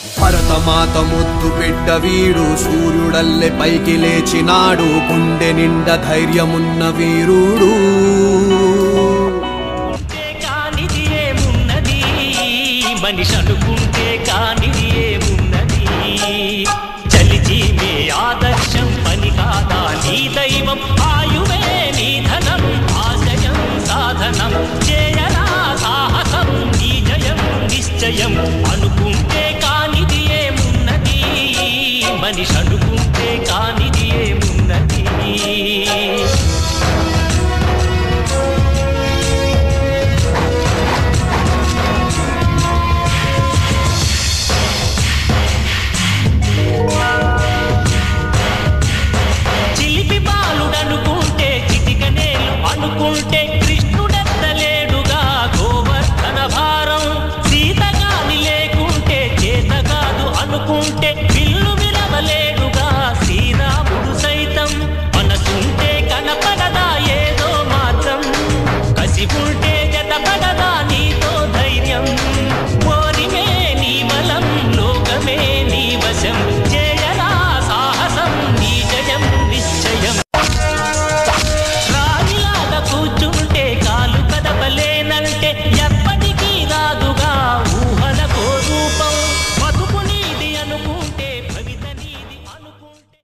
భరతమాత ముద్దు బిడ్డ వీడు సూర్యుడల్లె పైకి లేచినాడు గుండె నిండా ధైర్యమున్న వీరుడు అనుకుంటే కానిది ఏమున్నది మనిషి అనుకుంటే కానిది ఏమున్నది చలిచి మీ ఆదర్శం పని కాదా నీ దైవం ఆయువే నీ ధనం ఆశయం సాధనం చేయరా సాహసం నీ జయం నిశ్చయం అనుకుంటే కానిది ఏమున్నది మనిషి అనుకుంటే కానిది ఏమున్నది చిలిపి బాలుడనుకుంటే చిటికనేలు అనుకుంటే కృష్ణుడెత్తలేడుగా గోవర్ధన భారం సీతగాని లేకుంటే చేత కాదు అనుకుంటే విల్లు విరవలేడుగా శ్రీరాముడు సైతం మనసుంటే కనపడదా ఏదో మాత్రం కసి ఉంటే